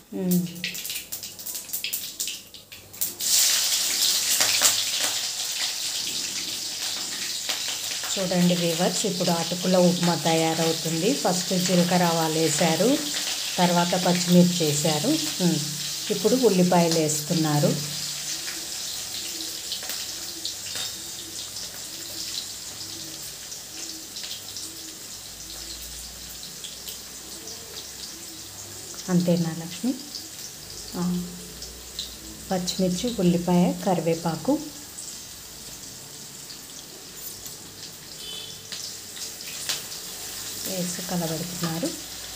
ఉమ్. చూడండి వీవర్స్ ఇప్పుడు అటుకుల ఉప్మా తయారవుతుంది ఫస్ట్ జీలకర్ర ఆవాలు వేశారు తర్వాత పచ్చిమిర్చి వేశారు ఉమ్. ఇప్పుడు ఉల్లిపాయలు వేస్తున్నారు అంతేనా లక్ష్మి ఆ. పచ్చిమిర్చి ఉల్లిపాయ కరివేపాకు వేసి కలబెడుతున్నారు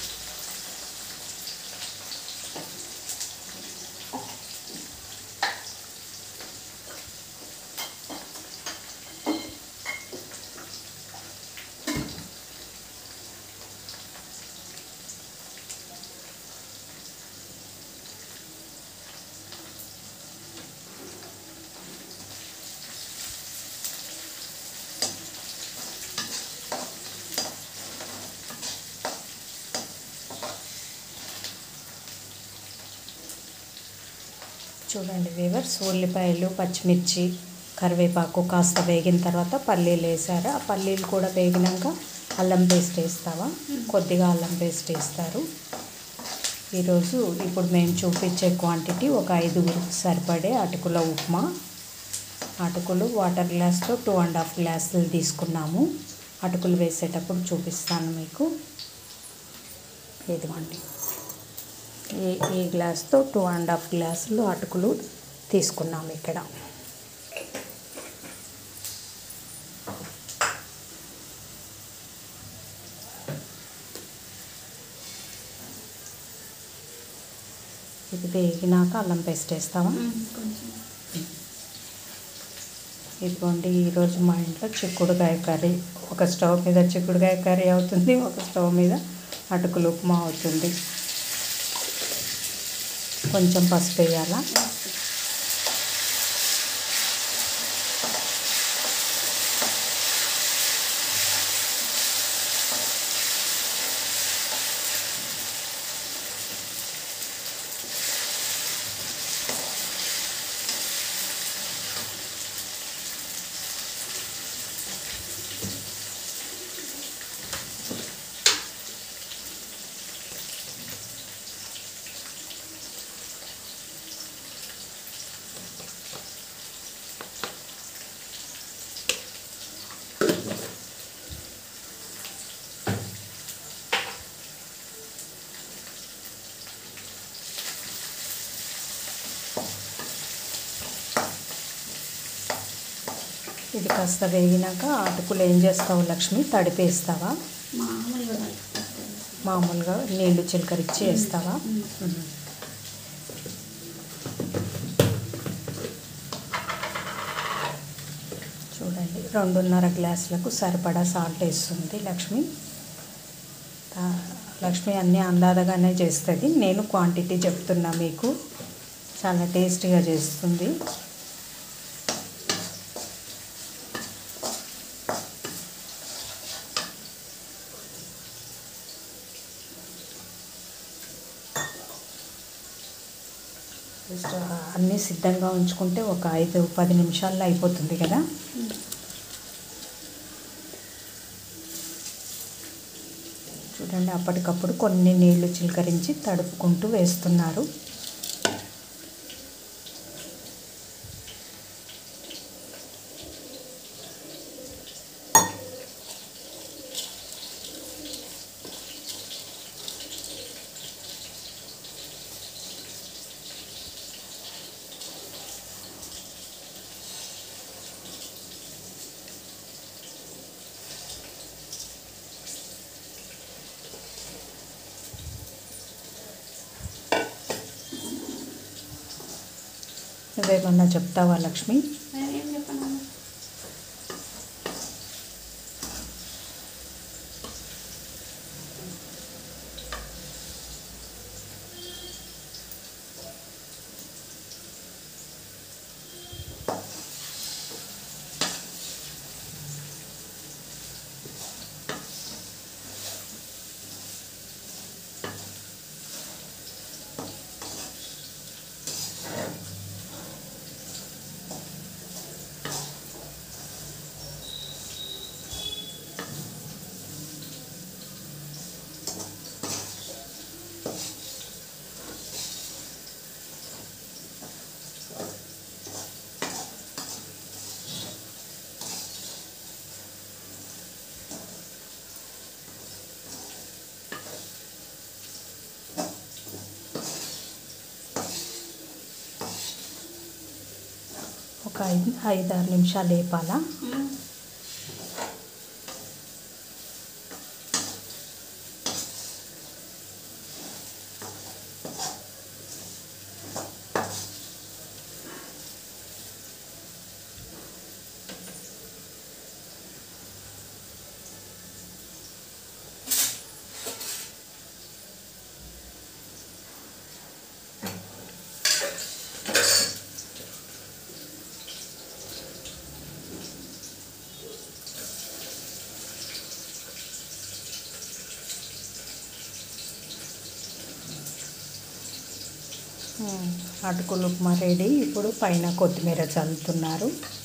చూడండి వీవర్స్ ఉల్లిపాయలు పచ్చిమిర్చి కరివేపాకు కాస్త వేగిన తర్వాత పల్లీలు వేసారు ఆ పల్లీలు కూడా వేగినాక అల్లం పేస్ట్ వేస్తావా కొద్దిగా అల్లం పేస్ట్ వేస్తారు ఈరోజు ఇప్పుడు మేము చూపించే క్వాంటిటీ ఒక ఐదుగురికి సరిపడే అటుకుల ఉప్మా అటుకులు వాటర్ గ్లాస్తో టూ అండ్ హాఫ్ గ్లాసులు తీసుకున్నాము అటుకులు వేసేటప్పుడు చూపిస్తాను మీకు ఇదిగోండి ఈ ఈ గ్లాస్తో టూ అండ్ హాఫ్ గ్లాసులు అటుకులు తీసుకున్నాము ఇక్కడ ఇది వేగినాక అల్లం పేస్ట్ వేస్తావా కొంచెం ఇదిగోండి ఈరోజు మా ఇంట్లో చిక్కుడుకాయ కర్రీ ఒక స్టవ్ మీద చిక్కుడుకాయ కర్రీ అవుతుంది ఒక స్టవ్ మీద అటుకులు ఉప్మా అవుతుంది కొంచెం పసుపు వేయాలా ఇది కాస్త వేగినాక అటుకులు ఏం చేస్తావు లక్ష్మి తడిపేస్తావా మామూలుగా కలుపుకోవాలి. మామూలుగా నీళ్లు చిలకరించి వేస్తావా మ్మ్. మ్మ్. చూడండి రెండున్నర గ్లాసులకు సరిపడా సాల్ట్ వేస్తుంది లక్ష్మి తా- లక్ష్మి అన్నీ అందాదగానే చేస్తుంది నేను క్వాంటిటీ చెప్తున్నా మీకు చాలా టేస్టీగా చేస్తుంది జస్ట్ అన్నీ సిద్ధంగా ఉంచుకుంటే ఒక ఐదు పది నిమిషాల్లో అయిపోతుంది కదా మ్మ్. చూడండి అప్పటికప్పుడు కొన్ని నీళ్లు చిలకరించి తడుపుకుంటూ వేస్తున్నారు నువ్వేమన్నా చెప్తావా లక్ష్మి నేనేం చెప్పను ఐదు ఐదారు నిమిషాలు వేపాలా ఉమ్. ఉమ్, అటుకులు ఉప్మా రెడీ ఇప్పుడు పైన కొత్తిమీర చల్లుతున్నారు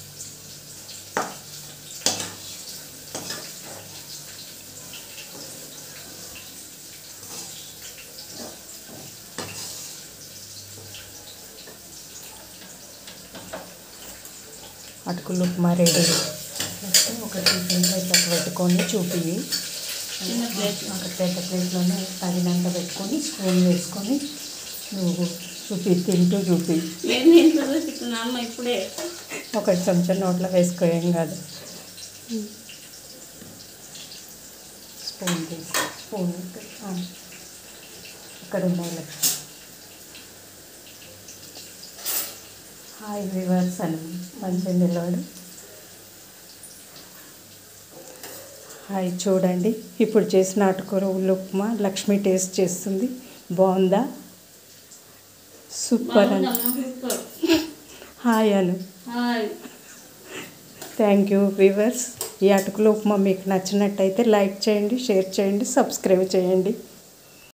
అటుకులు ఉప్మా రెడీ ఒక టిఫిన్ ప్లేట్ అట్లా పెట్టుకొని చూపి చిన్న ప్లేట్ ఒక పెద్ద ప్లేట్లోనే తగినంత పెట్టుకొని స్పూన్ వేసుకొని నువ్వు చూపి తింటూ చూపి నేను ఇంట్లో చూపిస్తున్నా అమ్మ ఇప్పుడే ఒక చెంచా నోట్లో వేసుకోలేం కాదు స్పూన్ తీసి స్పూన్ ఆ, అక్కడ ఉన్నాయి లక్ష్మి హాయ్ వివర్స్ అని మంచిగా నిలవడు హాయ్ చూడండి ఇప్పుడు చేసిన అటుకూర ఉప్మా లక్ష్మి టేస్ట్ చేస్తుంది బాగుందా సూపర్ అని బాగుందమ్మా super hi Anu hi thank you viewers ఈ అటుకుల ఉప్మా మీకు నచ్చినట్టయితే లైక్ చేయండి షేర్ చేయండి సబ్స్క్రైబ్ చేయండి